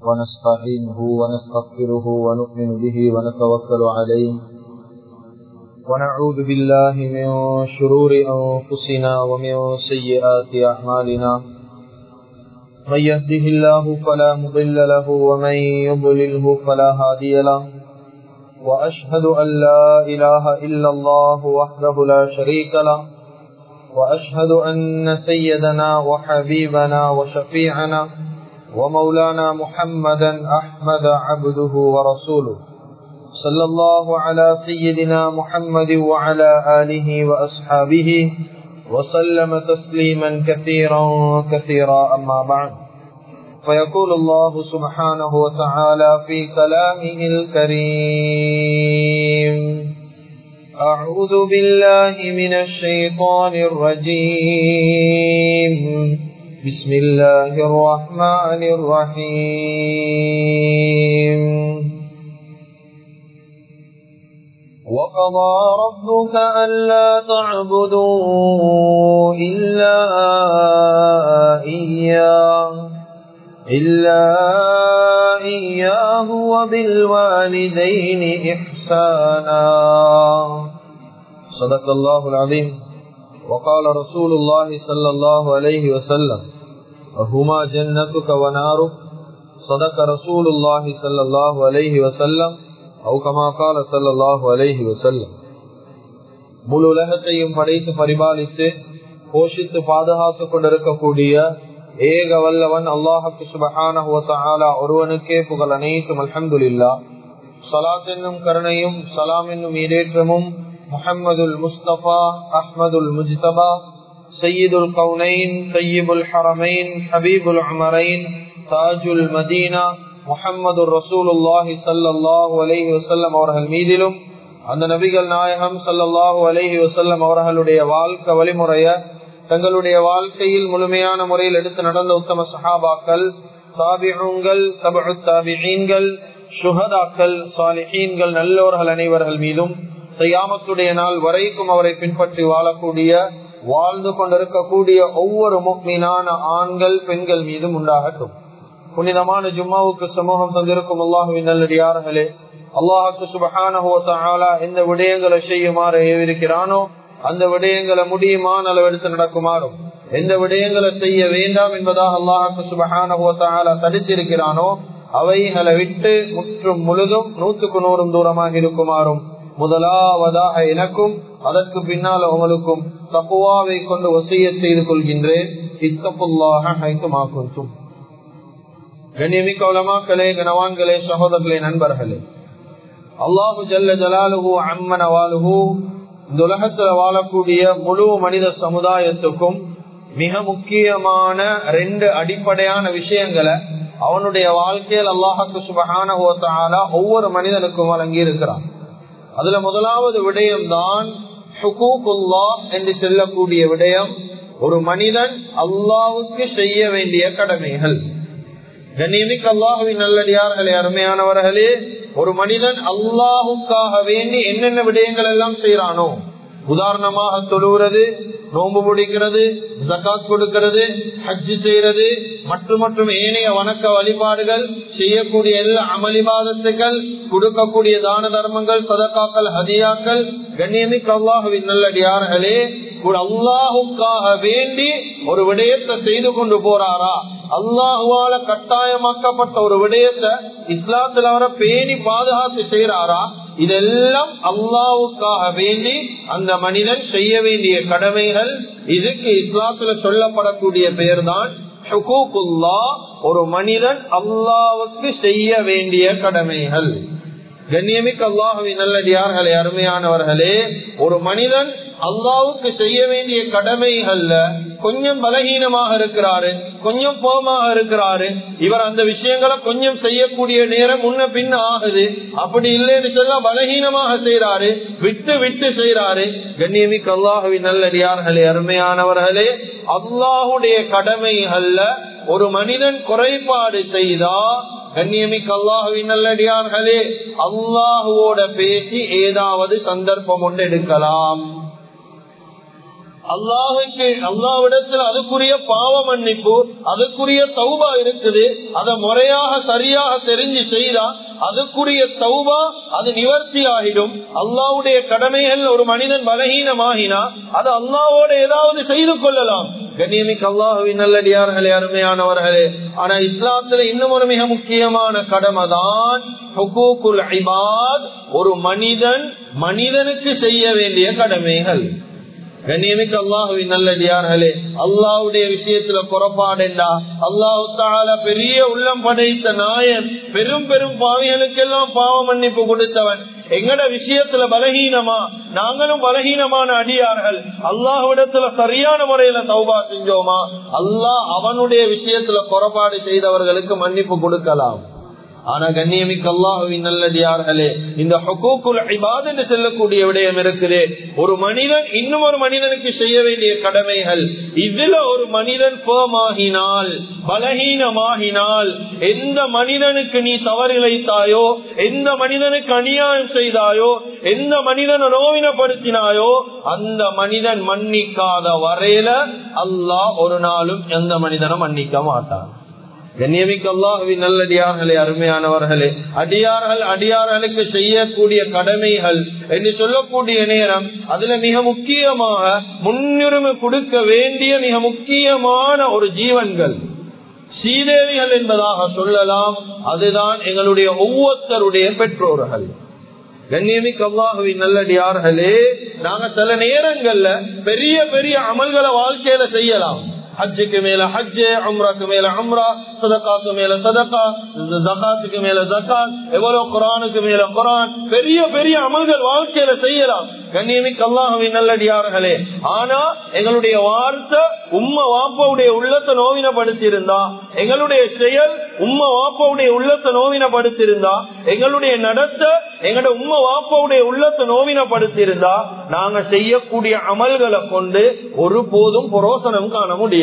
ونستعينه ونستغفره ونؤمن به ونتوكل عليه ونعوذ بالله من شرور أنفسنا ومن سيئات أعمالنا من يهده الله فلا مضل له ومن يضلله فلا هادي له وأشهد أن لا إله إلا الله وحده لا شريك له وأشهد أن سيدنا وحبيبنا وشفيعنا ومولانا محمدا أحمد عبده ورسوله صلى الله على سيدنا محمد وعلى آله وأصحابه وسلم تسليما كثيرا كثيرا أما بعد فيقول الله سبحانه وتعالى في كلامه الكريم أعوذ بالله من الشيطان الرجيم بسم الله الرحمن الرحيم وقضى ربك ألا تعبدوا إلا إياه إلا إياه وبالوالدين إحسانا صدق الله العظيم وقال رسول الله صلى الله عليه وسلم هما جنتك ونارك صدق رسول الله صلى الله عليه وسلم أو كما قال صلى الله عليه وسلم முழு உலகத்தையும் படைத்து பரிபாலித்து போஷித்து பாதுகாத்துக் கொண்டிருக்கக்கூடிய ஏக வல்லவன் அல்லாஹுக்கு சுபஹான ஒருவனுக்கே புகழ் அனைத்தும் அல்ஹம்துல்லா சலாத் என்னும் கருணையும் சலாம் என்னும் ஈடேற்றமும் முஹம்மதுல் முஸ்தபா அஹ்மதுல் முஜ்தபா சையீதுல் கவுனைன் சையீபுல் ஹரமைன் ஹபீபுல் அமரைன் தாஜுல் மதீனா முஹம்மது ரசூலுல்லாஹி சல்லாஹூ அலஹி வசல்லம் அவர்கள் மீதிலும் அந்த நபிகள் நாயகம் சல்லாஹூ அலஹி வசல்லம் அவர்களுடைய வாழ்க்கை வழிமுறைய தங்களுடைய வாழ்க்கையில் முழுமையான முறையில் எடுத்து நடந்த உத்தம சஹாபாக்கள் தாபிகள் தபு தாபிகள் சுகதாக்கள் சாலிஹீன்கள் நல்லோர்கள் அனைவர்கள் மீதும் செய்யாமத்துடைய நாள் வரைக்கும் அவரை பின்பற்றி வாழக்கூடிய வாழ்ந்து கொண்டிருக்கக்கூடிய ஒவ்வொரு முக்மீனான ஆண்கள் பெண்கள் மீதும் உண்டாகட்டும் புனிதமான ஜும்மாவுக்கு சமூகம் தந்திருக்கும் அல்லாஹுவின் நல்லடியார்களே அல்லாஹுக்கு சுபகான எந்த விடயங்களை செய்யுமாறு ஏவிருக்கிறானோ அந்த விடயங்களை முடியுமான அளவெடுத்து நடக்குமாறும் எந்த விடயங்களை செய்ய வேண்டாம் என்பதாக அல்லாஹுக்கு சுபகான தடுத்திருக்கிறானோ அவைகளை விட்டு முற்றும் முழுதும் நூற்றுக்கு நூறும் தூரமாக இருக்குமாறும் முதலாவதாக எனக்கும் அதற்கு பின்னால் உங்களுக்கும் தப்புவாவை கொண்டு வசிய செய்து கொள்கின்றேன் இத்தப்புல்லாக ஹைத்துமாக்கும் கண்ணியமிக்க உலமாக்களே கனவான்களே சகோதரர்களே நண்பர்களே அல்லாஹு ஜல்ல ஜலாலுஹு அம்மன வாலுஹு இந்த உலகத்துல வாழக்கூடிய முழு மனித சமுதாயத்துக்கும் மிக முக்கியமான ரெண்டு அடிப்படையான விஷயங்களை அவனுடைய வாழ்க்கையில் அல்லாஹுக்கு சுபகான ஒவ்வொரு மனிதனுக்கும் வழங்கி இருக்கிறான் அதுல முதலாவது விடயம் தான் என்று சொல்லக்கூடிய விடயம் ஒரு மனிதன் அல்லாவுக்கு செய்ய வேண்டிய கடமைகள் கண்ணியமிக்கு அல்லாஹுவின் நல்லடியார்களே அருமையானவர்களே ஒரு மனிதன் அல்லாஹுக்காக வேண்டி என்னென்ன விடயங்கள் எல்லாம் செய்யறானோ உதாரணமாக தொழுகிறது நோம்பு பிடிக்கிறது ஜக்காத் கொடுக்கிறது ஹஜ்ஜு செய்யறது மற்றும் மற்றும் ஏனைய வணக்க வழிபாடுகள் செய்யக்கூடிய எல்லா அமளிபாதத்துகள் கொடுக்கக்கூடிய தான தர்மங்கள் சதக்காக்கள் ஹதியாக்கள் கண்ணியமிக்கு அல்லாஹுவின் நல்லடியார்களே ஒரு அல்லாஹுக்காக வேண்டி ஒரு விடயத்தை செய்து கொண்டு போறாரா அல்லாஹுவால கட்டாயமாக்கப்பட்ட ஒரு விடயத்தை இஸ்லாத்துல அவரை பேணி பாதுகாத்து செய்யறாரா இதெல்லாம் அல்லாவுக்காக வேண்டி அந்த மனிதன் செய்ய வேண்டிய கடமைகள் இதுக்கு இஸ்லாத்துல சொல்லப்படக்கூடிய பெயர் தான் ஒரு மனிதன் அல்லாவுக்கு செய்ய வேண்டிய கடமைகள் கண்ணியமிக்க அல்லாஹுவின் நல்லடியார்களே அருமையானவர்களே ஒரு மனிதன் அல்லாவுக்கு செய்ய வேண்டிய கடமைகள்ல கொஞ்சம் பலகீனமாக இருக்கிறாரு கொஞ்சம் போமாக இருக்கிறாரு இவர் அந்த விஷயங்களை கொஞ்சம் செய்யக்கூடிய நேரம் முன்ன பின்ன ஆகுது அப்படி இல்லைன்னு சொல்ல பலகீனமாக செய்யறாரு விட்டு விட்டு செய்யறாரு கண்ணியமிக்கு அல்லாஹுவின் நல்லடியார்களே அருமையானவர்களே அல்லாஹுடைய கடமைகள்ல ஒரு மனிதன் குறைபாடு செய்தா கண்ணியமிக்கு அல்லாஹுவின் நல்லடியார்களே அல்லாஹுவோட பேசி ஏதாவது சந்தர்ப்பம் ஒன்று எடுக்கலாம் அல்லாஹுக்கு அல்லாவிடத்தில் அதுக்குரிய பாவ மன்னிப்பு அதுக்குரிய தௌபா இருக்குது அதை முறையாக சரியாக தெரிஞ்சு செய்தா அதுக்குரிய தௌபா அது நிவர்த்தி ஆகிடும் அல்லாவுடைய கடமைகள் ஒரு மனிதன் பலகீனமாகினா அது அல்லாவோட ஏதாவது செய்து கொள்ளலாம் கண்ணியமிக்கு அல்லாஹுவின் நல்லடியார்களே அருமையானவர்களே ஆனா இஸ்லாத்துல இன்னும் ஒரு மிக முக்கியமான கடமை தான் ஒரு மனிதன் மனிதனுக்கு செய்ய வேண்டிய கடமைகள் கண்ணியமிக்கு அல்லாஹுவின் நல்லடியார்களே அல்லாவுடைய விஷயத்துல குறப்பாடெண்டா அல்லாஹு தால பெரிய உள்ளம் படைத்த நாயன் பெரும் பெரும் பாவிகளுக்கெல்லாம் பாவ மன்னிப்பு கொடுத்தவன் எங்கட விஷயத்துல பலகீனமா நாங்களும் பலகீனமான அடியார்கள் அல்லாஹ்விடத்துல சரியான முறையில தௌபா செஞ்சோமா அல்லாஹ் அவனுடைய விஷயத்துல குறப்பாடு செய்தவர்களுக்கு மன்னிப்பு கொடுக்கலாம் ஆனா கண்ணியமிக்கு அல்லாஹுவின் நல்லடியார்களே இந்த ஹொக்கூக்குல் இபாத் என்று செல்லக்கூடிய விடயம் இருக்குது ஒரு மனிதன் இன்னும் ஒரு மனிதனுக்கு செய்ய வேண்டிய கடமைகள் இதுல ஒரு மனிதன் பேமாகினால் பலகீனமாகினால் எந்த மனிதனுக்கு நீ தவறு இழைத்தாயோ எந்த மனிதனுக்கு அநியாயம் செய்தாயோ எந்த மனிதனை நோவினப்படுத்தினாயோ அந்த மனிதன் மன்னிக்காத வரையில அல்லாஹ் ஒரு நாளும் எந்த மனிதனும் மன்னிக்க மாட்டான் கண்ணியமிக்கு அல்லாஹுவின் நல்லடியார்களே அருமையானவர்களே அடியார்கள் அடியார்களுக்கு செய்யக்கூடிய கடமைகள் என்று சொல்லக்கூடிய நேரம் அதுல மிக முக்கியமாக முன்னுரிமை கொடுக்க வேண்டிய மிக முக்கியமான ஒரு ஜீவன்கள் சீதேவிகள் என்பதாக சொல்லலாம் அதுதான் எங்களுடைய ஒவ்வொருத்தருடைய பெற்றோர்கள் கண்ணியமிக்கு அல்லாஹுவின் நல்லடியார்களே நாங்க சில நேரங்கள்ல பெரிய பெரிய அமல்களை வாழ்க்கையில செய்யலாம் ஹஜ்ஜுக்கு மேல ஹஜ்ஜு அம்ராக்கு மேல அம்ரா சதக்காக்கு மேல சதக்கா ஜகாத்துக்கு மேல ஜக்காத் எவ்வளவு குரானுக்கு மேல குரான் பெரிய பெரிய அமல்கள் வாழ்க்கையில செய்யலாம் கண்ணியமிக்கு அல்லாஹுவின் நல்லடியார்களே ஆனா எங்களுடைய வார்த்தை உம்ம வாப்பாவுடைய உள்ளத்தை நோவினப்படுத்தி இருந்தா எங்களுடைய செயல் உம்ம வாப்பாவுடைய உள்ளத்தை நோவினப்படுத்தி இருந்தா எங்களுடைய நடத்த எங்களோட உம்ம வாப்பாவுடைய உள்ளத்தை நோவினப்படுத்தி இருந்தா நாங்க செய்யக்கூடிய அமல்களை கொண்டு ஒருபோதும் புரோசனம் காண முடியாது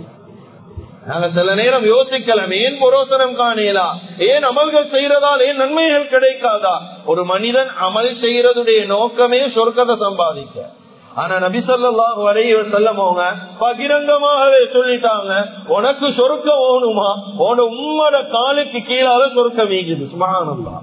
நாங்க சில நேரம் யோசிக்கலாம் ஏன் புரோசனம் காணலா ஏன் அமல்கள் செய்யறதால் ஏன் நன்மைகள் கிடைக்காதா ஒரு மனிதன் அமல் செய்யறதுடைய நோக்கமே சொர்க்கத்தை சம்பாதிக்க ஆனா நபிசல்லாஹு வரைய செல்லமோங்க பகிரங்கமாகவே சொல்லிட்டாங்க உனக்கு சொருக்கம் ஓணுமா உன உம்மோட காலுக்கு கீழால சொருக்கம் வீங்குது சுமானந்தா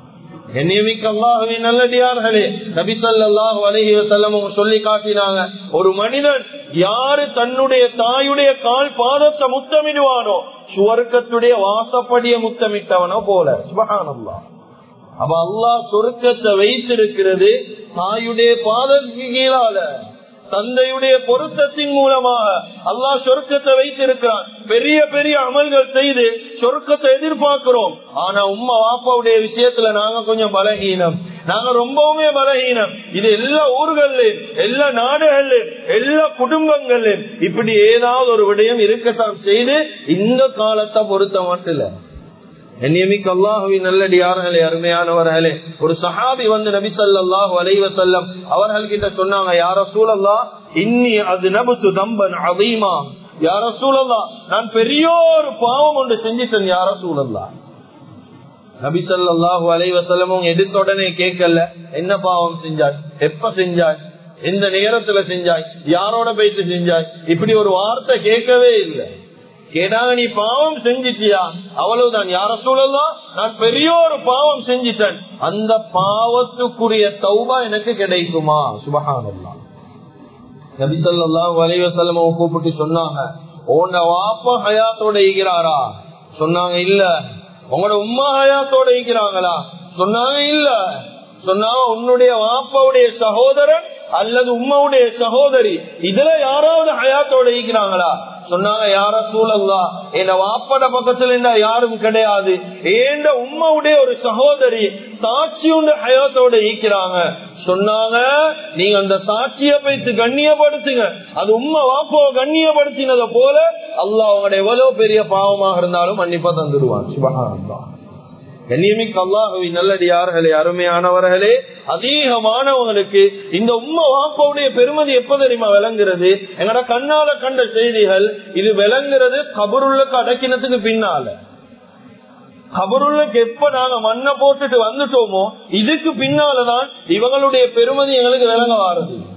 நல்லடியார்களே நபிசல்லாஹு அலஹி வசல்லம் சொல்லி காட்டினாங்க ஒரு மனிதன் யாரு தன்னுடைய தாயுடைய கால் பாதத்தை முத்தமிடுவானோ சுவர்க்கத்துடைய வாசப்படிய முத்தமிட்டவனோ போல சுபகானல்லா அப்ப அல்லா சொருக்கத்தை வைத்திருக்கிறது தாயுடைய பாதத்துக்கு கீழால தந்தையுடைய பொருத்தத்தின் மூலமாக அல்லாஹ் சொர்க்கத்தை வைத்திருக்கிறான் பெரிய பெரிய அமல்கள் செய்து சொர்க்கத்தை எதிர்பார்க்கிறோம் ஆனா உம்மா வாப்பாவுடைய விஷயத்துல நாங்க கொஞ்சம் பலகீனம் நாங்க ரொம்பவுமே பலகீனம் இது எல்லா ஊர்கள்லயும் எல்லா நாடுகள்லயும் எல்லா குடும்பங்கள்லயும் இப்படி ஏதாவது ஒரு விடயம் இருக்கத்தான் செய்து இந்த காலத்தை பொறுத்த மட்டும் இல்ல நியமிக்க அல்லாஹுவி நல்லடியார்களே அருமையானவர்களே ஒரு சஹாபி வந்து நபி சல்லாஹூ அலைவ செல்லம் அவர்கள் கிட்ட சொன்னாங்க யார சூழல்லா இன்னி அது நபுத்து தம்பன் அதீமா யார சூழல்லா நான் பெரிய ஒரு பாவம் ஒன்று செஞ்சிட்டேன் யார சூழல்லா நபி சல்லாஹூ அலைவ செல்லமும் எடுத்த உடனே கேட்கல என்ன பாவம் செஞ்சாய் எப்ப செஞ்சாய் எந்த நேரத்துல செஞ்சாய் யாரோட போயிட்டு செஞ்சாய் இப்படி ஒரு வார்த்தை கேட்கவே இல்லை கேட்டாங்க நீ பாவம் செஞ்சிட்டியா அவ்வளவுதான் யார சூழலாம் நான் பெரிய ஒரு பாவம் செஞ்சிட்டேன் அந்த பாவத்துக்குரிய தௌபா எனக்கு கிடைக்குமா சுபகானல்லா நபிசல்லா வலைவசல்லம கூப்பிட்டு சொன்னாங்க உன்ட வாப்பா ஹயாத்தோட ஈகிறாரா சொன்னாங்க இல்ல உங்களோட உம்மா ஹயாத்தோட ஈக்கிறாங்களா சொன்னாங்க இல்ல சொன்னாங்க உன்னுடைய வாப்பாவுடைய சகோதரன் அல்லது உம்மாவுடைய சகோதரி இதுல யாராவது ஹயாத்தோட ஈக்கிறாங்களா சொன்னாங்க யார சூழல்லா என்ன வாப்பட பக்கத்துல இருந்தா யாரும் கிடையாது ஏண்ட உம்மாவுடைய ஒரு சகோதரி சாட்சி உண்டு ஹயாத்தோட ஈக்கிறாங்க சொன்னாங்க நீங்க அந்த சாட்சிய வைத்து கண்ணியப்படுத்துங்க அது உண்மை வாப்போ கண்ணியப்படுத்தினத போல அல்லாஹ் அவங்களோட எவ்வளவு பெரிய பாவமாக இருந்தாலும் மன்னிப்பா தந்துடுவான் சுபகானந்தா கண்ணியமிக்கு அல்லாஹவி நல்லடியார்களே அருமையானவர்களே அதிகமானவங்களுக்கு இந்த உம்மை வாப்பாவுடைய பெருமதி எப்ப தெரியுமா விளங்குறது எங்கட கண்ணால கண்ட செய்திகள் இது விளங்குறது கபருள்ளுக்கு அடக்கினத்துக்கு பின்னால கபருள்ளுக்கு எப்ப நாங்க மண்ணை போட்டுட்டு வந்துட்டோமோ இதுக்கு பின்னாலதான் இவங்களுடைய பெருமதி எங்களுக்கு விளங்க வாருது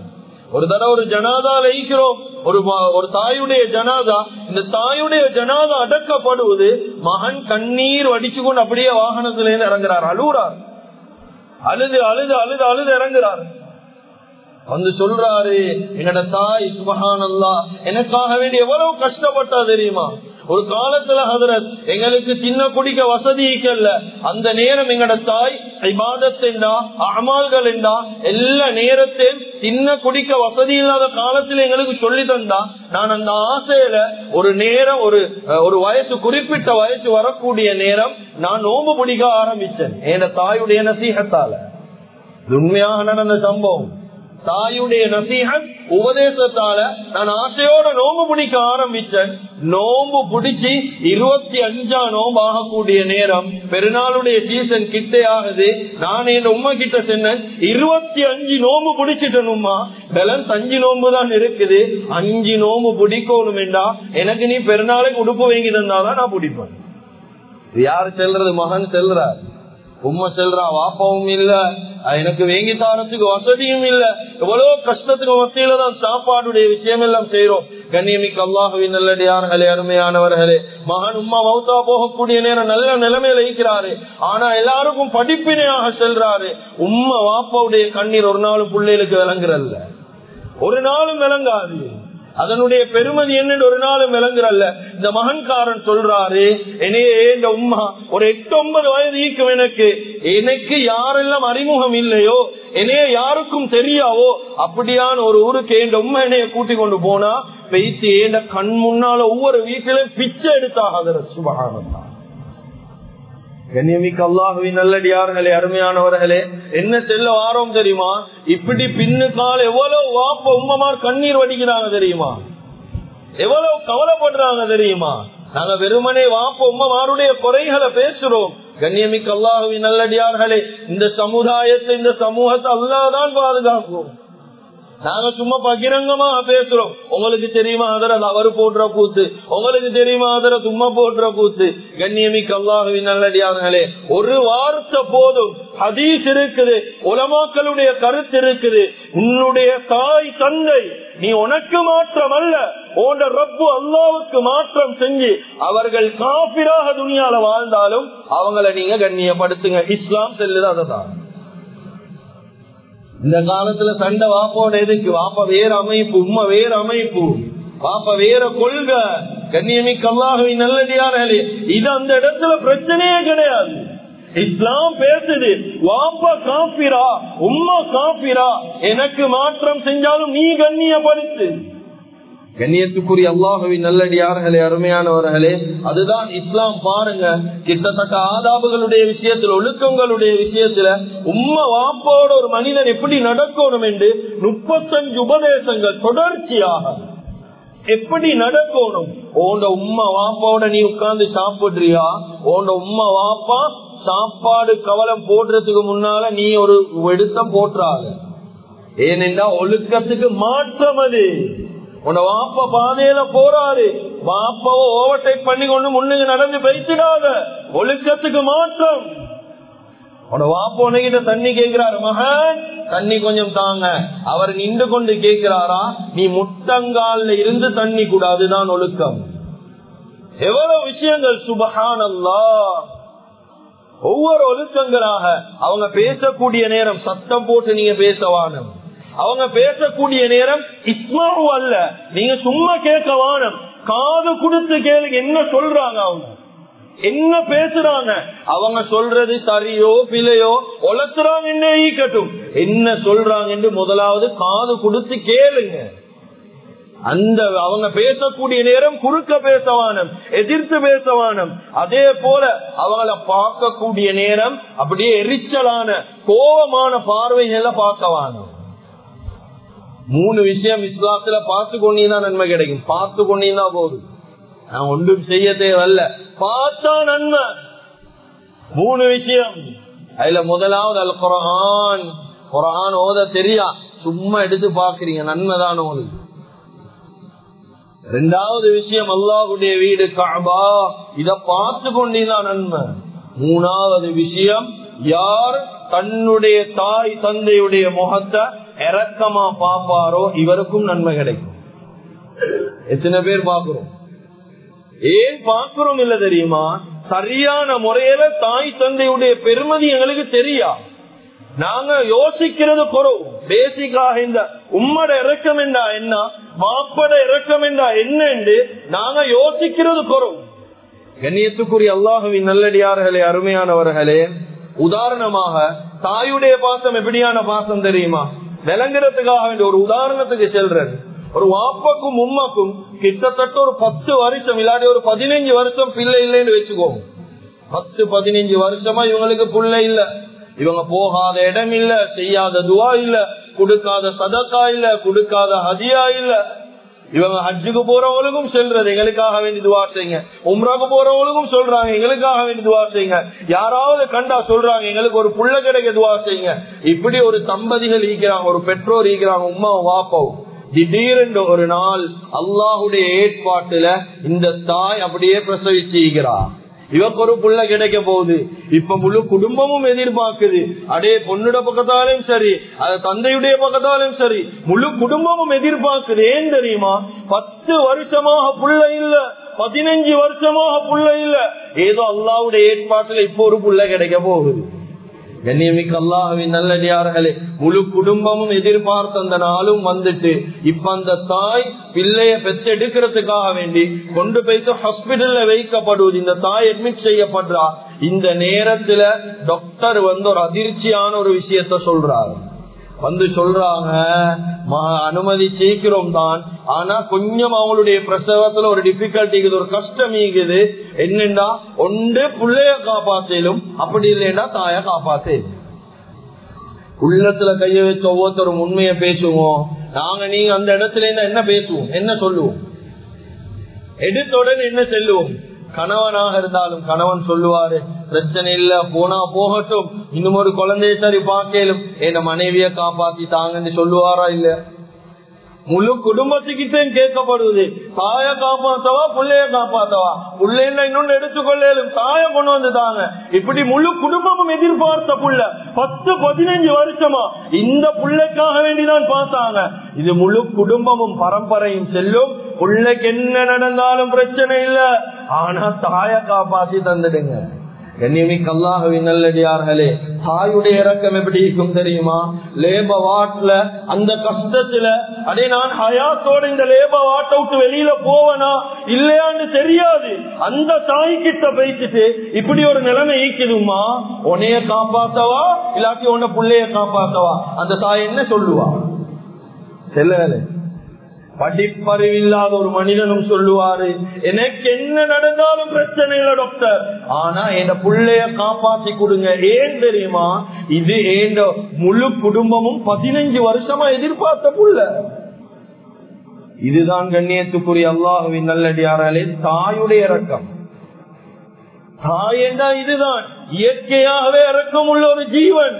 ஒரு தடவை ஒரு ஜனாதா ஈக்கிறோம் ஒரு ஒரு தாயுடைய ஜனாதா இந்த தாயுடைய ஜனாதா அடக்கப்படுவது மகன் கண்ணீர் வடிச்சு கொண்டு அப்படியே வாகனத்துல இருந்து இறங்குறார் அழுகுறார் அழுது அழுது அழுது அழுது இறங்குறார் வந்து சொல்றாரு என்னோட தாய் சுபகானல்லா எனக்காக வேண்டி எவ்வளவு கஷ்டப்பட்டா தெரியுமா ஒரு காலத்துல ஹதரத் எங்களுக்கு சின்ன குடிக்க வசதி இல்ல அந்த நேரம் எங்கட தாய் இபாதத்தா அமால்கள் என்றா எல்லா நேரத்தையும் சின்ன குடிக்க வசதி இல்லாத காலத்துல எங்களுக்கு சொல்லி தந்தா நான் அந்த ஆசையில ஒரு நேரம் ஒரு ஒரு வயசு குறிப்பிட்ட வயசு வரக்கூடிய நேரம் நான் நோம்பு பிடிக்க ஆரம்பிச்சேன் என் தாயுடைய நசீகத்தால உண்மையாக நடந்த சம்பவம் தாயுடைய நசீகன் உபதேசத்தால நான் ஆசையோட நோம்பு பிடிக்க ஆரம்பிச்சேன் நோம்பு பிடிச்சி இருபத்தி அஞ்சா நோம்பு ஆகக்கூடிய நேரம் பெருநாளுடைய சீசன் கிட்டே ஆகுது நான் என் உமா கிட்ட சொன்னேன் இருபத்தி அஞ்சு நோம்பு பிடிச்சிட்டனுமா பேலன்ஸ் அஞ்சு நோம்பு தான் இருக்குது அஞ்சு நோம்பு பிடிக்கணும் என்றா எனக்கு நீ பெருநாளைக்கு உடுப்பு வாங்கி தந்தாதான் நான் பிடிப்பேன் யாரு செல்றது மகன் செல்றார் உண்மை செல்றா வாப்பாவும் இல்ல எனக்கு வேங்கி தாரத்துக்கு வசதியும் இல்ல எவ்வளவு கஷ்டத்துக்கு மத்தியில தான் சாப்பாடுடைய விஷயம் எல்லாம் செய்யறோம் கண்ணியமிக்கு அல்லாஹுவின் நல்லடியார்களே அருமையானவர்களே மகன் உமா மௌத்தா போகக்கூடிய நேரம் நல்ல நிலைமையில இருக்கிறாரு ஆனா எல்லாருக்கும் படிப்பினையாக செல்றாரு உம்மா வாப்பாவுடைய கண்ணீர் ஒரு நாளும் பிள்ளைகளுக்கு விளங்குறல்ல ஒரு நாளும் விளங்காது அதனுடைய பெருமதி என்னன்னு ஒரு நாளும் விளங்குறல்ல இந்த மகன்காரன் சொல்றாரு என்னையே இந்த உம்மா ஒரு எட்டு ஒன்பது வயது ஈக்கும் எனக்கு எனக்கு யாரெல்லாம் அறிமுகம் இல்லையோ என்னைய யாருக்கும் தெரியாவோ அப்படியான ஒரு ஊருக்கு என் உண்மை என்னைய கூட்டி கொண்டு போனா பெய்த்து ஏண்ட கண் முன்னால ஒவ்வொரு வீட்டிலும் பிச்சை எடுத்தாக சுபகானந்தா கண்ணியமிக்க அல்லாஹுவின் நல்லடியார்களே அருமையானவர்களே என்ன செல்ல வாரோம் தெரியுமா இப்படி பின்னுக்கால எவ்வளவு வாப்ப உம்மமார் கண்ணீர் வடிக்கிறாங்க தெரியுமா எவ்வளவு கவலைப்படுறாங்க தெரியுமா நாங்க வெறுமனே வாப்ப உம்மமாருடைய குறைகளை பேசுறோம் கண்ணியமிக்க அல்லாஹுவின் நல்லடியார்களே இந்த சமுதாயத்தை இந்த சமூகத்தை அல்லாதான் பாதுகாக்கும் நாங்க சும்மா பகிரங்கமா பேசுறோம் உங்களுக்கு தெரியுமா அதர அவரு போடுற கூத்து உங்களுக்கு தெரியுமா அதர சும்மா போடுற கூத்து கண்ணியமிக்கு அல்லாஹுவின் நல்லடியார்களே ஒரு வார்த்தை போதும் ஹதீஸ் இருக்குது உலமாக்களுடைய கருத்து இருக்குது உன்னுடைய தாய் தந்தை நீ உனக்கு மாற்றம் அல்ல போன்ற ரப்பு அல்லாவுக்கு மாற்றம் செஞ்சு அவர்கள் காப்பிராக துணியால வாழ்ந்தாலும் அவங்கள நீங்க கண்ணியப்படுத்துங்க இஸ்லாம் செல்லுது அதுதான் இந்த காலத்துல சண்டை வாப்போட எதுக்கு வாப்ப வேற அமைப்பு உண்மை வேற அமைப்பு வாப்ப வேற கொள்கை கண்ணியமிக்கு அல்லாஹுவின் நல்லடியார்களே இது அந்த இடத்துல பிரச்சனையே கிடையாது இஸ்லாம் பேசுது வாப்பா காப்பிரா உம்மா காப்பிரா எனக்கு மாற்றம் செஞ்சாலும் நீ கண்ணியப்படுத்து கண்ணியத்துக்குரிய அல்லாஹுவின் நல்லடியார்களே அருமையானவர்களே அதுதான் இஸ்லாம் பாருங்க கிட்டத்தட்ட ஆதாபுகளுடைய விஷயத்துல ஒழுக்கங்களுடைய விஷயத்துல உம்ம வாப்போட ஒரு மனிதன் எப்படி நடக்கணும் என்று முப்பத்தஞ்சு உபதேசங்கள் தொடர்ச்சியாக எப்படி நடக்கணும் உண்ட உம்மா வாப்பாவோட நீ உட்கார்ந்து சாப்பிடுறியா உண்ட உம்மா வாப்பா சாப்பாடு கவலம் போடுறதுக்கு முன்னால நீ ஒரு எடுத்தம் போட்டுறாங்க ஏனென்றா ஒழுக்கத்துக்கு மாற்றம் அது உன்னை வாப்ப பாதையில போறாரு வாப்பாவோ ஓவர்டேக் பண்ணி கொண்டு முன்னுக்கு நடந்து பேசிடாத ஒழுக்கத்துக்கு மாற்றம் உன வாப்ப உனகிட்ட தண்ணி கேட்கிறாரு மகன் தண்ணி கொஞ்சம் தாங்க அவர் நின்று கொண்டு கேட்கிறாரா நீ முட்டங்கால்ல இருந்து தண்ணி கூட அதுதான் ஒழுக்கம் எவ்வளவு விஷயங்கள் சுபகானல்லா ஒவ்வொரு ஒழுக்கங்களாக அவங்க பேசக்கூடிய நேரம் சத்தம் போட்டு நீங்க பேசவானம் அவங்க பேசக்கூடிய நேரம் இஸ்மாவு அல்ல நீங்க சும்மா கேட்க வானம் காது கொடுத்து கேளுங்க என்ன சொல்றாங்க அவங்க என்ன பேசுறாங்க அவங்க சொல்றது சரியோ பிழையோ ஒலத்துறாங்க என்ன ஈக்கட்டும் என்ன சொல்றாங்க என்று முதலாவது காது கொடுத்து கேளுங்க அந்த அவங்க பேசக்கூடிய நேரம் குறுக்க பேசவானம் எதிர்த்து பேசவானம் அதே போல அவங்கள பார்க்கக்கூடிய நேரம் அப்படியே எரிச்சலான கோபமான பார்வைகளை பார்க்கவானம் மூணு விஷயம் இஸ்லாத்துல பார்த்து கொண்டீங்கன்னா நன்மை கிடைக்கும் பார்த்து கொண்டீங்கன்னா போதும் நான் ஒன்றும் செய்ய தேவையில்ல பார்த்தா நன்மை மூணு விஷயம் அதுல முதலாவது அல் குரான் குரான் ஓத தெரியா சும்மா எடுத்து பாக்குறீங்க நன்மைதான் உங்களுக்கு ரெண்டாவது விஷயம் அல்லாஹுடைய வீடு காபா இத பார்த்து கொண்டீதான் நன்மை மூணாவது விஷயம் யார் தன்னுடைய தாய் தந்தையுடைய முகத்தை இறக்கமா பாப்பாரோ இவருக்கும் நன்மை கிடைக்கும் எத்தனை பேர் பாக்குறோம் ஏன் பாக்குறோம் இல்ல தெரியுமா சரியான முறையில தாய் தந்தையுடைய பெருமதி எங்களுக்கு தெரியா நாங்க யோசிக்கிறது குறவு பேசிக்காக இந்த உம்மட இறக்கம் என்றா என்ன மாப்பட இறக்கம் என்றா என்ன என்று நாங்க யோசிக்கிறது குறவு கண்ணியத்துக்குரிய அல்லாஹுவின் நல்லடியார்களே அருமையானவர்களே உதாரணமாக தாயுடைய பாசம் எப்படியான பாசம் தெரியுமா விளங்குறதுக்காக வேண்டிய ஒரு உதாரணத்துக்கு செல்றேன் ஒரு வாப்பக்கும் உம்மக்கும் கிட்டத்தட்ட ஒரு பத்து வருஷம் இல்லாட்டி ஒரு பதினஞ்சு வருஷம் பிள்ளை இல்லைன்னு வச்சுக்கோங்க பத்து பதினஞ்சு வருஷமா இவங்களுக்கு பிள்ளை இல்ல இவங்க போகாத இடம் இல்ல செய்யாத துவா இல்ல கொடுக்காத சதக்கா இல்ல கொடுக்காத ஹதியா இல்ல இவங்க ஹஜ்ஜுக்கு போறவங்களுக்கும் செல்றது எங்களுக்காக வேண்டி துவா செய்யுங்க உம்ராக்கு போறவங்களுக்கும் சொல்றாங்க எங்களுக்காக வேண்டி துவா செய்யுங்க யாராவது கண்டா சொல்றாங்க எங்களுக்கு ஒரு புள்ள கிடைக்க துவா செய்யுங்க இப்படி ஒரு தம்பதிகள் ஈக்கிறாங்க ஒரு பெற்றோர் ஈக்கிறாங்க உமாவும் வாப்பாவும் திடீரென்று ஒரு நாள் அல்லாஹுடைய ஏற்பாட்டுல இந்த தாய் அப்படியே பிரசவிச்சுகிறார் இவக்கு ஒரு புள்ள கிடைக்க போகுது இப்ப முழு குடும்பமும் எதிர்பார்க்குது அடே பொண்ணுட பக்கத்தாலும் சரி அது தந்தையுடைய பக்கத்தாலும் சரி முழு குடும்பமும் எதிர்பார்க்குது ஏன் தெரியுமா பத்து வருஷமாக புள்ள இல்ல பதினஞ்சு வருஷமாக புள்ள இல்ல ஏதோ அல்லாவுடைய ஏற்பாட்டுல இப்போ ஒரு புள்ள கிடைக்க போகுது கண்ணியமிக்க அல்லாஹவின் நல்லடியார்களே முழு குடும்பமும் எதிர்பார்த்த அந்த நாளும் வந்துட்டு இப்ப அந்த தாய் பிள்ளைய பெற்றெடுக்கிறதுக்காக வேண்டி கொண்டு போய்த்து ஹாஸ்பிட்டல்ல வைக்கப்படுவது இந்த தாய் அட்மிட் செய்யப்படுறா இந்த நேரத்துல டாக்டர் வந்து ஒரு அதிர்ச்சியான ஒரு விஷயத்த சொல்றாரு வந்து சொல்றாங்க அனுமதி சீக்கிரம் தான் ஆனா கொஞ்சம் அவங்களுடைய பிரசவத்துல ஒரு டிபிகல்ட்டி ஒரு கஷ்டம் இருக்குது என்னன்னா ஒன்று பிள்ளைய காப்பாத்தலும் அப்படி இல்லைன்னா தாய காப்பாத்தேன் உள்ளத்துல கைய வச்சு ஒவ்வொருத்தரும் உண்மையை பேசுவோம் நாங்க நீங்க அந்த இடத்துல என்ன பேசுவோம் என்ன சொல்லுவோம் எடுத்தவுடன் என்ன செல்லுவோம் கணவனாக இருந்தாலும் கணவன் சொல்லுவாரு பிரச்சனை இல்ல போனா போகட்டும் இன்னும் ஒரு குழந்தைய சரி பார்க்கலும் என் மனைவிய காப்பாத்தி தாங்கன்னு சொல்லுவாரா இல்ல முழு குடும்பத்துக்கிட்டே கேட்கப்படுவது தாய காப்பாத்தவா பிள்ளைய காப்பாத்தவா பிள்ளைன்னா இன்னொன்னு எடுத்துக்கொள்ளும் தாய கொண்டு வந்து தாங்க இப்படி முழு குடும்பமும் எதிர்பார்த்த புள்ள பத்து பதினஞ்சு வருஷமா இந்த புள்ளைக்காக வேண்டிதான் பார்த்தாங்க இது முழு குடும்பமும் பரம்பரையும் செல்லும் பிள்ளைக்கு என்ன நடந்தாலும் பிரச்சனை இல்ல ஆனா தாய காப்பாத்தி தந்துடுங்க கண்ணியமிக்கு அல்லாஹவின் நல்லடியார்களே தாயுடைய இறக்கம் எப்படி இருக்கும் தெரியுமா லேப வாட்ல அந்த கஷ்டத்துல அதே நான் ஹயாத்தோட இந்த லேப வாட்டை விட்டு வெளியில போவனா இல்லையான்னு தெரியாது அந்த தாய் கிட்ட பேசிட்டு இப்படி ஒரு நிலைமை ஈக்குதுமா உன்னைய காப்பாத்தவா இல்லாட்டி உன்ன பிள்ளைய காப்பாத்தவா அந்த தாய் என்ன சொல்லுவா செல்லவே படிப்பறிவில்லாத ஒரு மனிதனும் சொல்லுவாரு எனக்கு என்ன நடந்தாலும் பிரச்சனை இல்லை டாக்டர் ஆனா என் புள்ளைய காப்பாத்தி கொடுங்க ஏன் தெரியுமா இது ஏன் முழு குடும்பமும் பதினஞ்சு வருஷமா எதிர்பார்த்த புள்ள இதுதான் கண்ணியத்துக்குரிய அல்லாஹுவின் நல்லடியாராலே தாயுடைய இறக்கம் தாய் என்றா இதுதான் இயற்கையாகவே இறக்கம் உள்ள ஒரு ஜீவன்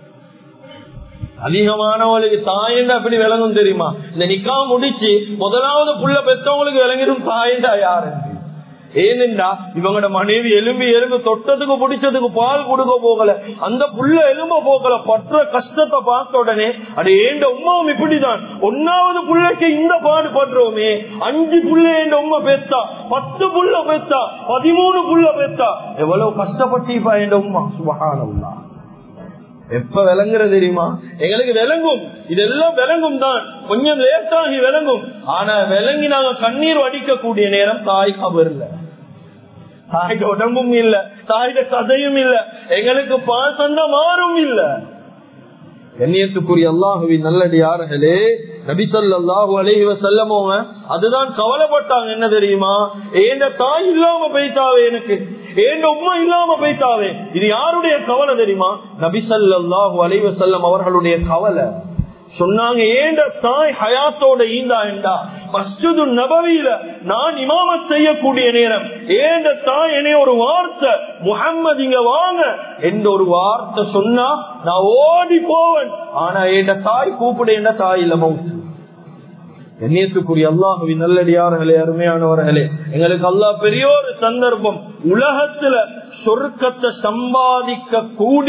அதிகமானவங்களுக்கு தாயண்டா எப்படி விளங்கும் தெரியுமா இந்த நிக்கா முடிச்சு முதலாவது புள்ள பெற்றவங்களுக்கு விளங்கிடும் தாயண்டா யாரு ஏனென்றா இவங்களோட மனைவி எலும்பி எலும்பு தொட்டதுக்கு பிடிச்சதுக்கு பால் கொடுக்க போகல அந்த புள்ள எலும்ப போகல பற்ற கஷ்டத்தை பார்த்த உடனே அது ஏண்ட உமாவும் இப்படிதான் ஒன்னாவது புள்ளைக்கு இந்த பாடு படுறோமே அஞ்சு புள்ள ஏண்ட உண்மை பெத்தா பத்து புள்ள பெத்தா பதிமூணு புள்ள பெத்தா எவ்வளவு கஷ்டப்பட்டிப்பா ஏண்ட உமா சுபகானம்னா எப்ப விளங்குறது தெரியுமா எங்களுக்கு விளங்கும் இதெல்லாம் விளங்கும் தான் கொஞ்சம் லேட்டாகி விளங்கும் ஆனா விளங்கி நாங்க கண்ணீர் வடிக்கக்கூடிய நேரம் தாய் கபர்ல தாய்க்கு உடம்பும் இல்ல தாய்க்கு கதையும் இல்ல எங்களுக்கு பாசந்த மாறும் இல்ல கண்ணியத்துக்குரிய அல்லாஹுவின் நல்லடியார்களே நபிசல்லாஹு அலைஹி வசல்லமோங்க அதுதான் கவலைப்பட்டாங்க என்ன தெரியுமா ஏண்ட தாய் இல்லாம போயிட்டாவே எனக்கு ஏண்ட உமா இல்லாம போயிட்டாவே இது யாருடைய கவலை தெரியுமா நபிசல்லாஹு அலைஹி வசல்லம் அவர்களுடைய கவலை சொன்னாங்க ஏண்ட தாய் ஹயாத்தோட ஈந்தாண்டா மஸ்ஜிது நபவியில நான் இமாம செய்யக்கூடிய நேரம் ஏண்ட தாய் என்னைய ஒரு வார்த்தை முகம்மது இங்க வாங்க என்ற ஒரு வார்த்தை சொன்னா நான் ஓடி போவேன் ஆனா என் தாய் கூப்பிட தாய் இல்ல மவுத்து எண்ணியத்துக்குரிய அல்லாஹுவின் நல்லடியார்களே அருமையானவர்களே எங்களுக்கு அல்லாஹ் பெரிய ஒரு சந்தர்ப்பம் உலகத்துல சொர்க்கத்தை சம்பாதிக்க கூடிய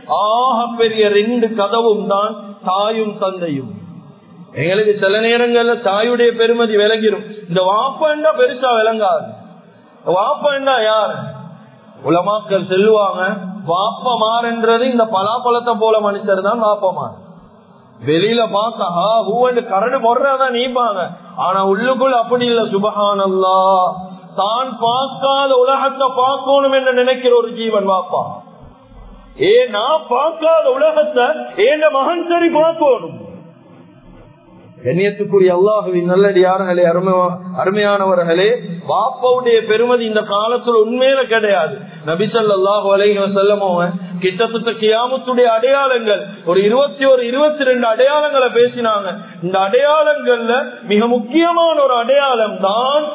ஆக பெரிய ரெண்டு கதவும் தான் தாயும் தந்தையும் எங்களுக்கு சில நேரங்கள்ல தாயுடைய பெருமதி விளங்கிடும் இந்த வாப்பண்டா பெருசா விளங்காது வாப்பண்டா யார் உலமாக்கள் செல்வாங்க வாப்பமார்ன்றது இந்த பலாப்பழத்தை போல மனுஷர் தான் வாப்பமார் வெளியில பார்த்தா ஊவண்டு கரடு முறைதான் நீப்பாங்க ஆனா உள்ளுக்குள்ள அப்படி இல்ல சுபகானல்லா தான் பார்க்காத உலகத்தை பார்க்கணும் என்று நினைக்கிற ஒரு ஜீவன் வாப்பா ஏ நான் பார்க்காத உலகத்தை ஏன் மகன் சரி பார்க்கணும் கண்ணியத்துக்குரிய அல்லாஹுவின் நல்லடியார்களே அருமை அருமையானவர்களே வாப்பாவுடைய பெருமதி இந்த காலத்துல உண்மையில கிடையாது நபிசல்லாஹு அலைஹி வசல்லமோ கிட்டத்தட்ட கியாமத்துடைய அடையாளங்கள் ஒரு இருபத்தி ஒரு இருபத்தி ரெண்டு அடையாளங்களை பேசினாங்க இந்த அடையாளங்கள்ல மிக முக்கியமான ஒரு அடையாளம் தான்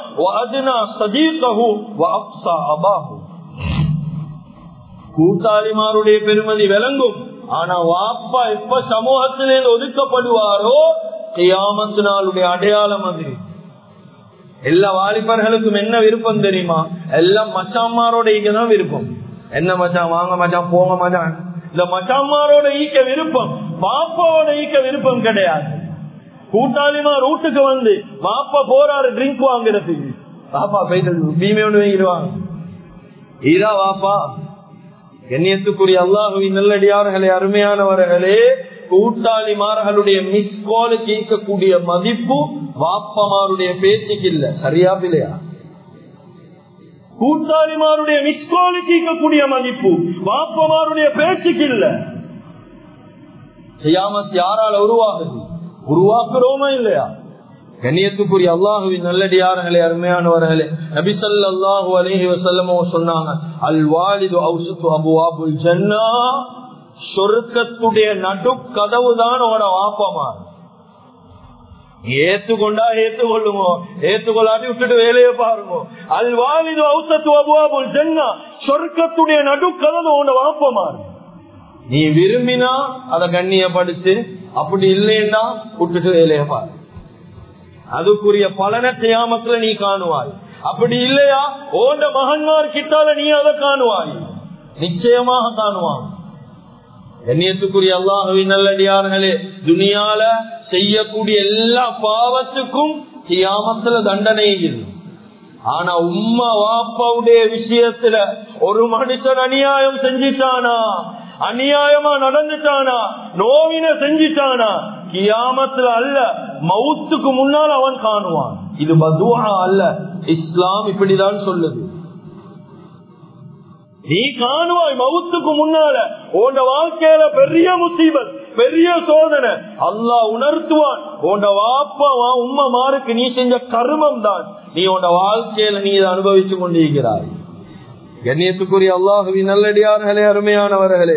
கூட்டாளிமாருடைய பெருமதி விளங்கும் ஆனா வாப்பா எப்ப சமூகத்திலே ஒதுக்கப்படுவாரோ கியாமத்து நாளுடைய அடையாளம் அது எல்லா வாலிபர்களுக்கும் என்ன விருப்பம் தெரியுமா எல்லாம் மச்சாமாரோட ஈக்கதான் விருப்பம் என்ன மச்சான் வாங்க மச்சான் போங்க மச்சான் இந்த மச்சாமாரோட ஈக்க விருப்பம் பாப்பாவோட ஈக்க விருப்பம் கிடையாது கூட்டாளிமா ரூட்டுக்கு வந்து பாப்பா போறாரு ட்ரிங்க் வாங்குறதுக்கு பாப்பா போயிட்டு பீமே ஒண்ணு வாங்கிடுவாங்க இதா வாப்பா கண்ணியத்துக்குரிய அல்லாஹுவின் நல்லடியார்களே அருமையானவர்களே கூட்டாளிமார்களுடைய மிஸ் கால் கேட்கக்கூடிய மதிப்பு வாப்பமாருடைய பேச்சுக்கு இல்ல சரியா இல்லையா கூட்டாளிமாருடைய மிஸ் கால் கேட்கக்கூடிய மதிப்பு வாப்பமாருடைய பேச்சுக்கு இல்ல செய்யாமத் யாரால உருவாகுது உருவாக்குறோமா இல்லையா கண்ணியத்துக்குரிய அல்லாஹுவின் நல்லடியார்களே அருமையானவர்களே நபிசல்லாஹு அலஹி வசல்லமோ சொன்னாங்க அல் வாலிது அவுசுத்து அபுவாபுல் ஜன்னா சொர்க்கத்துடைய நடு கதவு தான் உன வாப்பமா ஏத்துக்கொண்டா ஏத்துக்கொள்ளுங்க ஏத்துக்கொள்ளாட்டி விட்டுட்டு வேலையை பாருங்க அல் வாலிது அவுசத்து அபுவாபுல் ஜன்னா சொர்க்கத்துடைய நடு கதவு உன வாப்பமா நீ விரும்பினா அதை கண்ணியப்படுத்து அப்படி இல்லைன்னா விட்டுட்டு வேலையை பாரு அதுக்குரிய பலனை செய்யாமத்துல நீ காணுவாய் அப்படி இல்லையா ஓண்ட மகன்மார் கிட்டால நீ அதை காணுவாய் நிச்சயமாக காணுவான் கண்ணியத்துக்குரிய அல்லாஹுவின் நல்லடியார்களே துனியால செய்யக்கூடிய எல்லா பாவத்துக்கும் கியாமத்துல தண்டனை இல்லை ஆனா உம்மா வாப்பாவுடைய விஷயத்துல ஒரு மனுஷன் அநியாயம் செஞ்சிட்டானா அநியாயமா நடந்துட்டானா நோவின செஞ்சிட்டானா கியாமத்துல அல்ல மவுத்துக்கு முன்னால் அவன் காணுவான் இது பதுவா அல்ல இஸ்லாம் இப்படிதான் சொல்லுது நீ காணுவாய் மவுத்துக்கு முன்னால உண்ட வாழ்க்கையில பெரிய முசீபத் பெரிய சோதனை அல்லாஹ் உணர்த்துவான் உண்ட வாப்பா உம்மா மாருக்கு நீ செஞ்ச கருமம் தான் நீ உண்ட வாழ்க்கையில நீ இதை அனுபவிச்சு கொண்டிருக்கிறாய் கண்ணியத்துக்குரிய அல்லாஹுவின் நல்லடியார்களே அருமையானவர்களே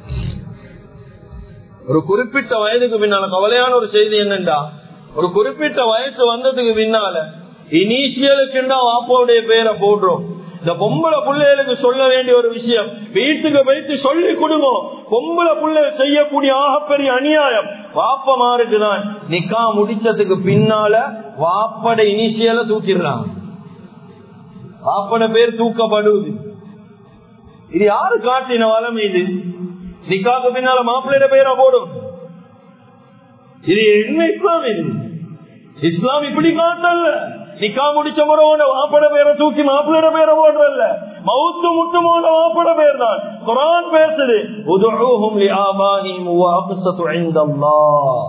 ஒரு குறிப்பிட்ட வயதுக்கு பின்னால கவலையான ஒரு செய்தி என்னண்டா ஒரு குறிப்பிட்ட வயசு வந்ததுக்கு பின்னால இனிஷியலுக்குண்டா வாப்பாவுடைய பேரை போடுறோம் இந்த பொம்பளை பிள்ளைகளுக்கு சொல்ல வேண்டிய ஒரு விஷயம் வீட்டுக்கு வைத்து சொல்லி கொடுங்க பொம்பளை பிள்ளை செய்யக்கூடிய ஆகப்பெரிய அநியாயம் வாப்பமாருக்கு தான் நிக்கா முடிச்சதுக்கு பின்னால வாப்பட இனிஷியல தூக்கிடுறாங்க வாப்பட பேர் தூக்கப்படுவது இது யாரு காட்டின வளம் இது நிக்காக்கு பின்னால மாப்பிள்ளையோட பேரை போடும் இது என்ன இஸ்லாம் இது இஸ்லாம் இப்படி காட்டல நிக்கா முடிச்ச முறை வாப்பட பேரை தூக்கி மாப்பிள்ளையோட பேரை போடுறல்ல மவுத்து முட்டுமோட வாப்பட பேர் தான் குரான் பேசுது உதுஹும் லிஆபாஹிம் வஅக்ஸது இன்தல்லாஹ்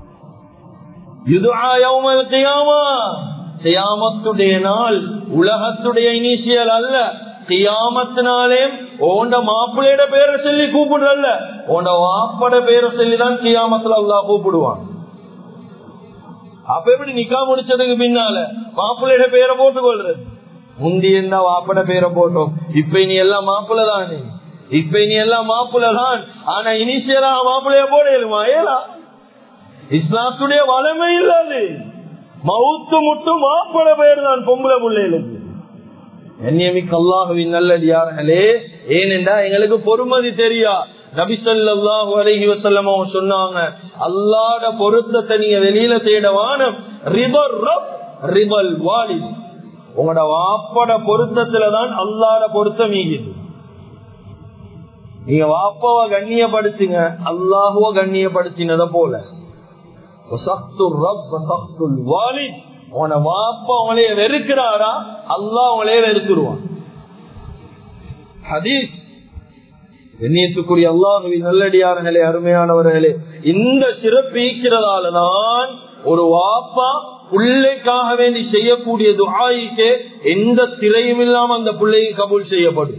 யுதுஆ யௌமல் கியாமா கியாமத்துடைய நாள் உலகத்துடைய இனிஷியல் அல்ல கியாமத்தினாலே ஓண்ட மாப்பிள்ளையோட பேரை சொல்லி கூப்பிடுறல்ல ஓண்ட வாப்பட பேரை சொல்லிதான் கியாமத்துல அல்லா கூப்பிடுவான் அப்ப எப்படி நிக்கா முடிச்சதுக்கு பின்னால மாப்பிள்ளையோட பேரை போட்டுக் கொள்றது முந்தி என்ன வாப்பட பேரை போட்டோம் இப்ப இனி எல்லாம் மாப்பிள்ள தானே இப்ப இனி எல்லாம் மாப்பிள்ள தான் ஆனா இனிஷியலா மாப்பிள்ளைய போடலுமா ஏலா இஸ்லாத்துடைய வளமை இல்லாது மவுத்து முட்டு மாப்பிள்ள பேர் தான் பொம்பளை பிள்ளைகளுக்கு கண்ணியமிக்க அல்லாஹுவின் நல்லடியார்களே ஏனென்றா எங்களுக்கு பொறுமதி தெரியா நபிசல்லாஹு அலஹி வசல்லமோ சொன்னாங்க அல்லாட பொருத்தத்தை நீங்க வெளியில தேட வானம் ரிபர் ரிபல் வாலி உங்களோட வாப்பட பொருத்தத்துலதான் அல்லாட பொருத்தம் ஈகுது நீங்க வாப்பாவ கண்ணியப்படுத்துங்க அல்லாஹுவ கண்ணியப்படுத்தினத போல உன வாப்பா அவங்களே வெறுக்கிறாரா அல்லாஹ் அவங்களே வெறுத்துருவான் ஹதீஸ் எண்ணியத்துக்குரிய அல்லாஹுவின் நல்லடியார்களே அருமையானவர்களே இந்த சிறப்பீக்கிறதாலதான் ஒரு வாப்பா பிள்ளைக்காக வேண்டி செய்யக்கூடிய துஆய்க்கு எந்த திரையும் இல்லாம அந்த பிள்ளைக்கு கபூல் செய்யப்படும்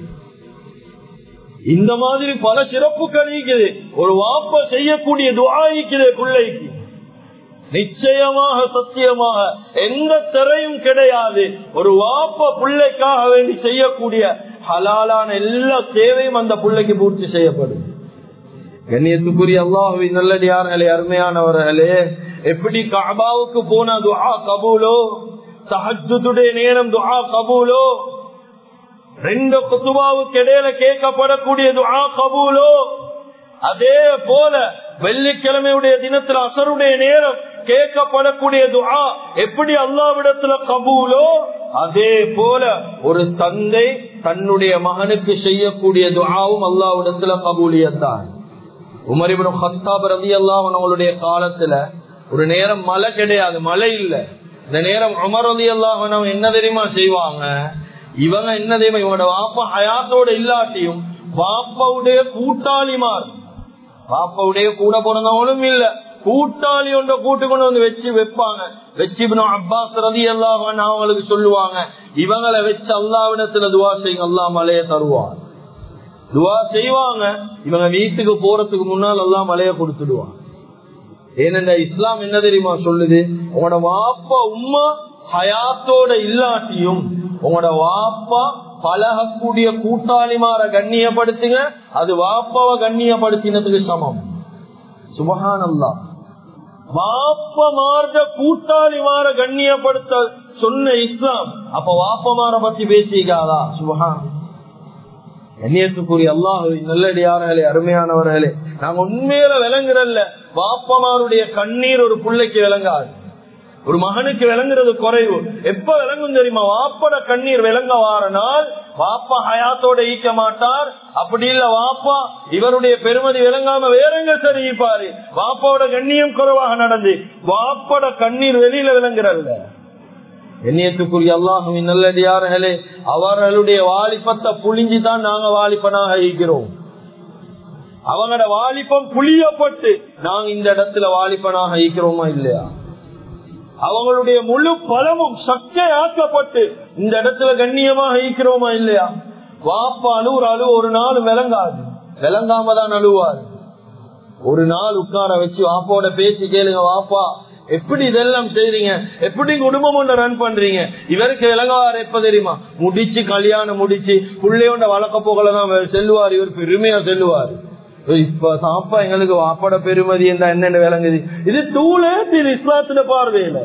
இந்த மாதிரி பல சிறப்புகள் இருக்குது ஒரு வாப்ப செய்யக்கூடிய துஆய்க்குது பிள்ளைக்கு நிச்சயமாக சத்தியமாக எந்த திரையும் கிடையாது ஒரு வாப்ப பிள்ளைக்காக வேண்டி செய்யக்கூடிய ஹலாலான எல்லா தேவையும் அந்த பிள்ளைக்கு பூர்த்தி செய்யப்படும் கண்ணியத்துக்குரிய அல்லாஹுவின் நல்லடியார்களே அருமையானவர்களே எப்படி காபாவுக்கு போன துஹா கபூலோ தஹஜுடைய நேரம் துஹா கபூலோ ரெண்டு குத்துபாவுக்கு இடையில கேட்கப்படக்கூடிய துஹா கபூலோ அதே போல வெள்ளிக்கிழமையுடைய தினத்துல அசருடைய நேரம் கேட்கப்படக்கூடிய துஆ எப்படி அல்லாவிடத்துல கபூலோ அதே போல ஒரு தந்தை தன்னுடைய மகனுக்கு செய்யக்கூடிய துஆவும் அல்லாவிடத்துல கபூலியத்தான் உமரிபுரம் ஹத்தாப் ரவி அல்லாஹ் அவங்களுடைய காலத்துல ஒரு நேரம் மழை கிடையாது மழை இல்ல இந்த நேரம் உமர் ரவி அல்லாஹ் என்ன தெரியுமா செய்வாங்க இவங்க என்ன தெரியுமா இவங்களோட வாப்பா ஹயாத்தோட இல்லாட்டியும் வாப்பாவுடைய கூட்டாளிமார் பாப்பாவுடைய கூட பிறந்தவங்களும் இல்ல கூட்டாளி ஒன்ற கூட்டு கொண்டு வந்து வச்சு வைப்பாங்க வச்சு அப்பாஸ் ரதி எல்லாம் அவங்களுக்கு சொல்லுவாங்க இவங்களை வச்சு அல்லாவிடத்துல துவா செய்யுங்க அல்லா மலைய தருவான் துவா செய்வாங்க இவங்க வீட்டுக்கு போறதுக்கு முன்னால் எல்லாம் மலைய கொடுத்துடுவாங்க ஏனென்ற இஸ்லாம் என்ன தெரியுமா சொல்லுது உங்களோட வாப்பா உம்மா ஹயாத்தோட இல்லாட்டியும் உங்களோட வாப்பா பழகக்கூடிய கூட்டாளிமார கண்ணியப்படுத்துங்க அது வாப்பாவை கண்ணியப்படுத்தினதுக்கு சமம் சுபகானல்லா வாப்ப மார்ந்த கூட்டாளிமார கண்ணியப்படுத்த சொன்ன இஸ்லாம் அப்ப வாப்பமார பத்தி பேசிக்காதா சுபகான் கண்ணியத்துக்குரிய அல்லாஹ் நல்லடியார்களே அருமையானவர்களே நாங்க உண்மையில விளங்குறல்ல வாப்பமாருடைய கண்ணீர் ஒரு பிள்ளைக்கு விளங்காது ஒரு மகனுக்கு விளங்குறது குறைவு எப்ப விளங்கும் தெரியுமா வாப்பட கண்ணீர் விளங்க வாரனால் வாப்பா ஹயாத்தோட ஈக்க மாட்டார் அப்படி இல்ல வாப்பா இவருடைய பெருமதி விளங்காம வேறங்க சரிப்பாரு வாப்பாவோட கண்ணியம் குறைவாக நடந்து வாப்பட கண்ணீர் வெளியில விளங்குறல்ல எண்ணியத்துக்குரிய அல்லாஹுவின் நல்லடியார்களே அவர்களுடைய வாலிப்பத்தை புளிஞ்சுதான் நாங்க வாலிப்பனாக இருக்கிறோம் அவங்களோட வாலிப்பம் புளியப்பட்டு நாங்க இந்த இடத்துல வாலிப்பனாக இருக்கிறோமா இல்லையா அவங்களுடைய முழு பலமும் சக்கையாக்கப்பட்டு இந்த இடத்துல கண்ணியமாக ஈக்கிறோமா இல்லையா வாப்பா அழுவுற அழு ஒரு நாள் விளங்காது விளங்காம தான் அழுவாரு ஒரு நாள் உட்கார வச்சு வாப்பாவோட பேசி கேளுங்க வாப்பா எப்படி இதெல்லாம் செய்றீங்க எப்படி குடும்பம் ஒன்று ரன் பண்றீங்க இவருக்கு விளங்குவார் எப்ப தெரியுமா முடிச்சு கல்யாணம் முடிச்சு பிள்ளையோட வழக்க போகலதான் செல்லுவார் இவர் பெருமையா செல்லுவார் இப்ப சாப்பா எங்களுக்கு வாப்பட பெருமதி என்ன என்னென்ன விளங்குது இது தூளே இது இஸ்லாத்துல பார்வையில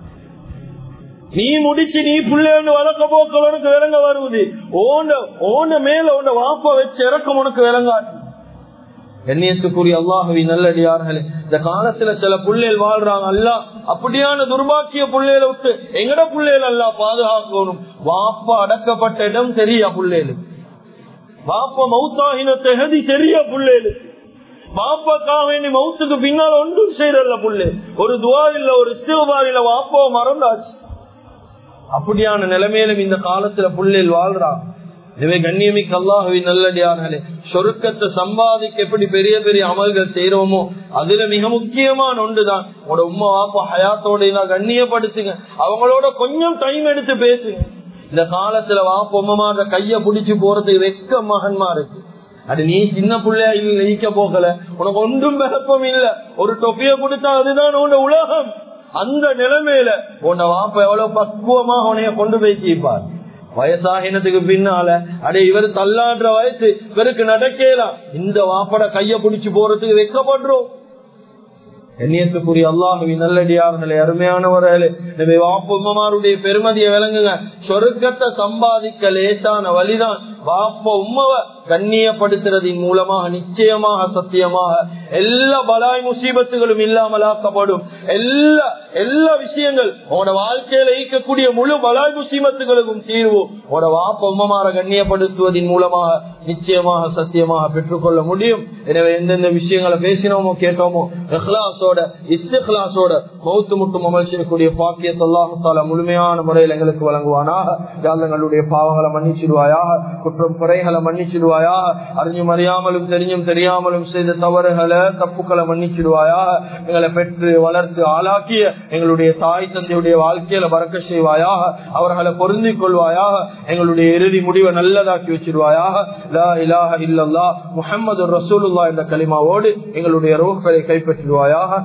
நீ முடிச்சு நீ பிள்ளைன்னு வளர்க்க போக்க உனக்கு விளங்க வருவது ஓன ஓன மேல உன்ன வாப்ப வச்சு இறக்கம் உனக்கு விளங்காது கண்ணியத்துக்குரிய அல்லாஹவி நல்லடியார்களே இந்த காலத்துல சில புள்ளைகள் வாழ்றாங்க அல்ல அப்படியான துர்பாக்கிய புள்ளையில விட்டு எங்கட புள்ளைகள் அல்ல பாதுகாக்கணும் வாப்பா அடக்கப்பட்ட இடம் தெரிய புள்ளைகளுக்கு பாப்ப மௌத்தாகின தெகதி தெரிய புள்ளேலுக்கு பாப்பாக்கா வேண்டி மௌத்துக்கு பின்னால் ஒன்றும் செய்யறல்ல புள்ளே ஒரு துவா இல்ல ஒரு சிவபாரில வாப்பாவை மறந்தாச்சு அப்படியான நிலைமையிலும் இந்த காலத்துல புள்ளையில் வாழ்றான் எனவே கண்ணியமிக்கு அல்லாஹவி நல்லடியார்களே சொருக்கத்தை சம்பாதிக்க எப்படி பெரிய பெரிய அமல்கள் செய்யறோமோ அதுல மிக முக்கியமான ஒன்றுதான் உங்களோட உமா வாப்பா ஹயாத்தோட கண்ணியப்படுத்துங்க அவங்களோட கொஞ்சம் டைம் எடுத்து பேசுங்க இந்த காலத்துல வா பொம்மமாற கைய புடிச்சு போறதுக்கு வெக்க மகன்மா இருக்கு அது நீ சின்ன பிள்ளையா இல்ல ஈக்க போகல உனக்கு ஒன்றும் விளப்பம் இல்ல ஒரு தொப்பிய கொடுத்தா அதுதான் உன்னோட உலகம் அந்த நிலைமையில உன்னை வாப்ப எவ்வளவு பக்குவமா உனைய கொண்டு போய் தீப்பார் வயசாகினத்துக்கு பின்னால அடே இவர் தள்ளாடுற வயசு இவருக்கு நடக்கலாம் இந்த வாப்பட கைய புடிச்சு போறதுக்கு வைக்கப்படுறோம் எண்ணியத்துக்குரிய அல்லாஹுவின் நல்லடியார்களே அருமையானவர்களே எனவே வாப்பமாருடைய பெருமதியை விளங்குங்க சொருக்கத்தை சம்பாதிக்க லேசான வழிதான் வாப்ப உம்மவ கண்ணியப்படுத்துறதின் மூலமாக நிச்சயமாக சத்தியமாக எல்லா பலாய் முசீபத்துகளும் இல்லாமல் ஆக்கப்படும் எல்லா எல்லா விஷயங்கள் உங்களோட வாழ்க்கையில ஈக்கக்கூடிய முழு பலாய் முசீபத்துகளுக்கும் தீர்வு உங்களோட வாப்ப உம்மமார கண்ணியப்படுத்துவதன் மூலமாக நிச்சயமாக சத்தியமாக பெற்றுக்கொள்ள முடியும் எனவே எந்தெந்த விஷயங்களை பேசினோமோ கேட்டோமோ இஹ்லாஸோட இஸ்திஹ்லாஸோட மௌத்து முட்டும் அமல் செய்யக்கூடிய பாக்கியத்தை அல்லாஹால முழுமையான முறையில் எங்களுக்கு வழங்குவானாக யாழ்களுடைய பாவங்களை மன்னிச்சிடுவாயாக குற்றம் குறைகளை மன்னிச்சிடுவாயாக அறிஞ்சும் அறியாமலும் தெரிஞ்சும் தெரியாமலும் செய்த தவறுகளை தப்புக்களை மன்னிச்சிடுவாயாக எங்களை பெற்று வளர்த்து ஆளாக்கிய எங்களுடைய தாய் தந்தையுடைய வாழ்க்கையில பறக்க செய்வாயாக அவர்களை பொருந்திக் கொள்வாயாக எங்களுடைய இறுதி முடிவை நல்லதாக்கி வச்சிருவாயாக லா இலாஹ இல்லல்லா முஹம்மது ரசூலுல்லா என்ற கலிமாவோடு எங்களுடைய ரோக்களை கைப்பற்றிடுவாயாக